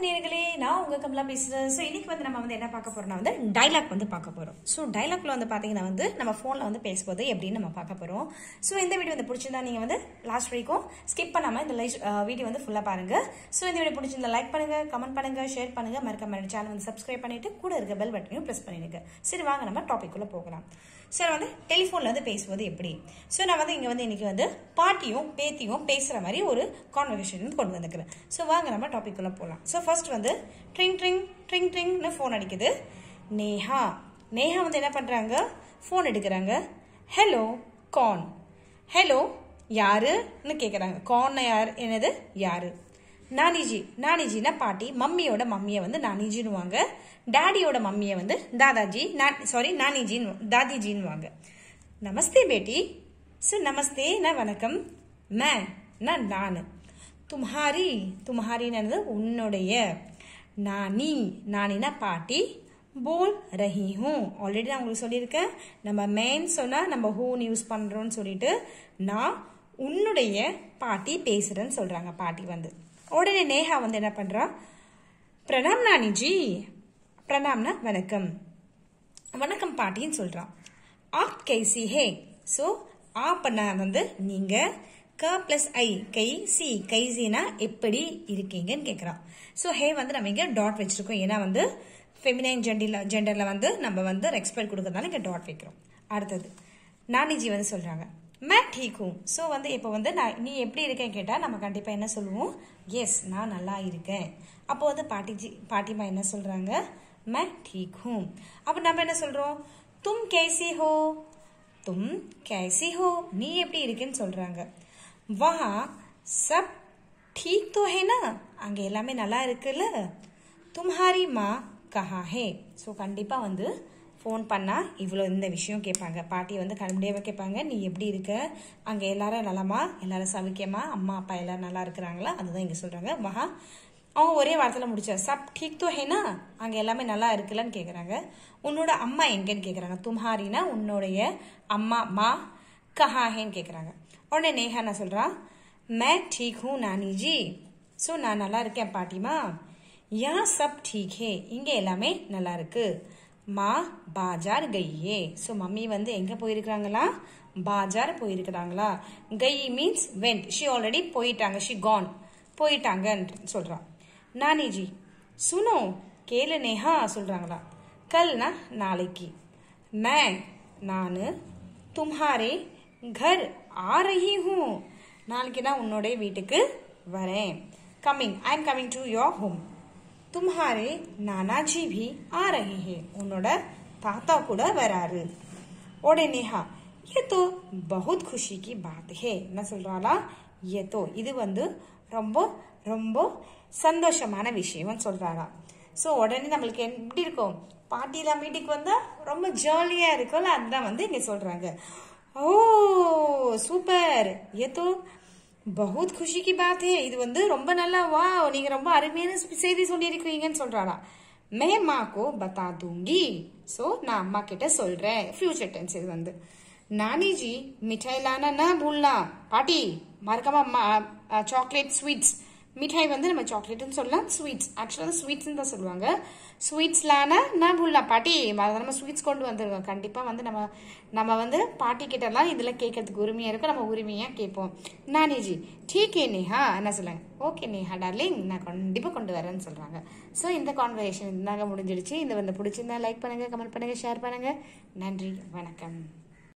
நேர்களே நான் உங்க கமலா பேசுறேன் ஸோ இன்னைக்கு வந்து நம்ம வந்து என்ன பார்க்க போறோம்னா வந்து டைலாக் வந்து பார்க்க போறோம் ஸோ டைலாக்ல வந்து பாத்தீங்கன்னா வந்து நம்ம போன்ல வந்து பேசும்போது எப்படின்னு நம்ம பார்க்க போறோம் ஸோ இந்த வீடியோ வந்து பிடிச்சிருந்தா நீங்க வந்து லாஸ்ட் வரைக்கும் ஸ்கிப் பண்ணாம இந்த வீடியோ வந்து ஃபுல்லா பாருங்க ஸோ இந்த வீடியோ பிடிச்சிருந்தா லைக் பண்ணுங்க கமெண்ட் பண்ணுங்க ஷேர் பண்ணுங்க மறக்காம சேனல் வந்து சப்ஸ்கிரைப் பண்ணிட்டு கூட இருக்க பெல் பட்டனையும் ப்ரெஸ் பண்ணிடுங்க சரி வாங்க நம்ம டாபிக் உள்ள போகலாம் ஸோ நான் வந்து டெலிஃபோனில் வந்து பேசுவது எப்படி ஸோ நான் வந்து இங்கே வந்து இன்னைக்கு வந்து பாட்டியும் பேத்தியும் பேசுகிற மாதிரி ஒரு கான்வர்சேஷன் வந்து கொண்டு வந்துக்கிறேன் ஸோ வாங்க நம்ம டாபிக் உள்ள போகலாம் ஸோ ஃபர்ஸ்ட் வந்து ட்ரிங் ட்ரிங் ட்ரிங் ட்ரிங்னு ஃபோன் அடிக்குது நேஹா நேஹா வந்து என்ன பண்ணுறாங்க ஃபோன் எடுக்கிறாங்க ஹலோ கான் ஹலோ யாருன்னு கேட்குறாங்க கான் யார் என்னது யாரு நானிஜி நானிஜினா பாட்டி மம்மியோட மம்மியை வந்து நானிஜின்னுவாங்க டாடியோட மம்மியை வந்து தாதாஜி சாரி நானிஜின்னு தாதிஜின்னுவாங்க நமஸ்தே பேட்டி சு நமஸ்தே நான் வணக்கம் மே நான் நான் தும்ஹாரி தும்ஹாரின்னு உன்னுடைய நானி நானினா பாட்டி போல் ரஹி ஹூ ஆல்ரெடி நான் உங்களுக்கு சொல்லியிருக்கேன் நம்ம மேன் சொன்னால் நம்ம ஹூன்னு யூஸ் பண்ணுறோன்னு சொல்லிட்டு நான் உன்னுடைய பாட்டி பேசுகிறேன்னு சொல்கிறாங்க பாட்டி வந்து உடனே நேஹா வந்து என்ன பண்ணுறா பிரணாம் நானிஜி பிரணாம்னா வணக்கம் வணக்கம் பாட்டின்னு சொல்கிறான் ஆப் கைசி ஹே ஸோ ஆப்னா வந்து நீங்கள் க பிளஸ் ஐ கை சி கைசினா எப்படி இருக்கீங்கன்னு கேட்குறான் ஸோ ஹே வந்து நம்ம இங்கே டாட் வச்சிருக்கோம் ஏன்னா வந்து ஃபெமினைன் ஜெண்டரில் ஜெண்டரில் வந்து நம்ம வந்து ரெஸ்பெக்ட் கொடுக்கறதுனால இங்கே டாட் வைக்கிறோம் அடுத்தது நானிஜி வந்து சொல்கிறாங்க மே டீக் ஹூ ஸோ வந்து இப்போ வந்து நான் நீ எப்படி இருக்கேன்னு கேட்டால் நம்ம கண்டிப்பாக என்ன சொல்லுவோம் எஸ் நான் நல்லா இருக்கேன் அப்போ வந்து பாட்டிஜி பாட்டிமா என்ன சொல்கிறாங்க மே டீக் ஹூ அப்போ நம்ம என்ன சொல்கிறோம் தும் கேசி ஹோ தும் கேசி ஹோ நீ எப்படி இருக்கேன்னு சொல்கிறாங்க வா சப் ठीक तो है ना அங்க எல்லாமே நல்லா இருக்குல்ல தும்ஹாரி மா கஹா ஹே ஸோ கண்டிப்பாக வந்து ஃபோன் பண்ணால் இவ்வளோ இந்த விஷயம் கேட்பாங்க பாட்டி வந்து கண்டிப்பாக கேட்பாங்க நீ எப்படி இருக்க அங்கே எல்லாரும் நலமா எல்லாரும் சவிக்கமா அம்மா அப்பா எல்லாரும் நல்லா இருக்கிறாங்களா அதுதான் இங்கே சொல்கிறாங்க மகா அவங்க ஒரே வாரத்தில் முடிச்சா சப் ठीक तो है ना அங்கே எல்லாமே நல்லா இருக்குல்லன்னு கேட்குறாங்க உன்னோட அம்மா எங்கன்னு கேட்குறாங்க தும்ஹாரினா உன்னுடைய அம்மா மா கஹா ஹேன்னு கேட்குறாங்க உடனே நேஹா என்ன சொல்கிறா மே ठीक हूँ नानी जी ஸோ நான் நல்லா இருக்கேன் பாட்டிமா யா சப் ठीक है இங்கே எல்லாமே நல்லா இருக்கு மா பாஜார் கையே ஸோ மம்மி வந்து எங்கே போயிருக்காங்களா பாஜார் போயிருக்கிறாங்களா கை மீன்ஸ் வெண்ட் ஷி ஆல்ரெடி போயிட்டாங்க ஷி கான் போயிட்டாங்கன்னு சொல்கிறான் நானிஜி சுனோ கேளு நேஹா சொல்கிறாங்களா கல்னா நாளைக்கு மே நான் தும்ஹாரே கர் ஆ ரஹி ஹூ நாளைக்கு நான் உன்னோடைய வீட்டுக்கு வரேன் coming I am coming to your home तुम्हारे नाना जी भी आ रहे हैं उन्होंने ताता கூட வராரு உடனே நேஹா ये तो बहुत खुशी की बात है என்ன சொல்றாளா ये तो இது வந்து ரொம்ப ரொம்ப சந்தோஷமான விஷயம்னு சொல்றாளா ஸோ உடனே நம்மளுக்கு எப்படி இருக்கும் பாட்டிலாம் வீட்டுக்கு வந்தா ரொம்ப ஜாலியா இருக்கும்ல அதுதான் வந்து இங்க சொல்றாங்க ஓ சூப்பர் ये तो பகுத் குஷி கி பாத் ஹே இது வந்து ரொம்ப நல்லா வா நீங்க ரொம்ப அருமையான செய்தி சொல்லியிருக்கீங்கன்னு சொல்றாளா மே மாக்கோ பத்தா தூங்கி ஸோ நான் அம்மா கிட்ட சொல்றேன் ஃபியூச்சர் டென்ஸ் இது வந்து நானி ஜி மிட்டாய் லானா நான் பூல்லாம் பாட்டி மறக்காம சாக்லேட் ஸ்வீட்ஸ் மிட்டாய் வந்து நம்ம சாக்லேட்னு சொல்லலாம் ஸ்வீட்ஸ் ஆக்சுவலாக ஸ்வீட்ஸ்னு தான் சொல்லுவாங்க ஸ்வீட்ஸ்லான நான் புல்லா பாட்டி நம்ம ஸ்வீட்ஸ் கொண்டு வந்துருக்கோம் கண்டிப்பாக வந்து நம்ம நம்ம வந்து பாட்டி கிட்டலாம் இதில் கேட்கறதுக்கு உரிமையாக இருக்கும் நம்ம உரிமையாக கேட்போம் நானிஜி டீக்கே நேஹா என்ன சொல்லுங்க ஓகே நேஹா டார்லிங் நான் கண்டிப்பாக கொண்டு வரேன்னு சொல்கிறாங்க ஸோ இந்த கான்வர்சேஷன் இருந்தாங்க முடிஞ்சிடுச்சு இந்த வந்து பிடிச்சிருந்தா லைக் பண்ணுங்கள் கமெண்ட் பண்ணுங்கள் ஷேர் பண்ணுங்கள் நன்றி வணக்கம்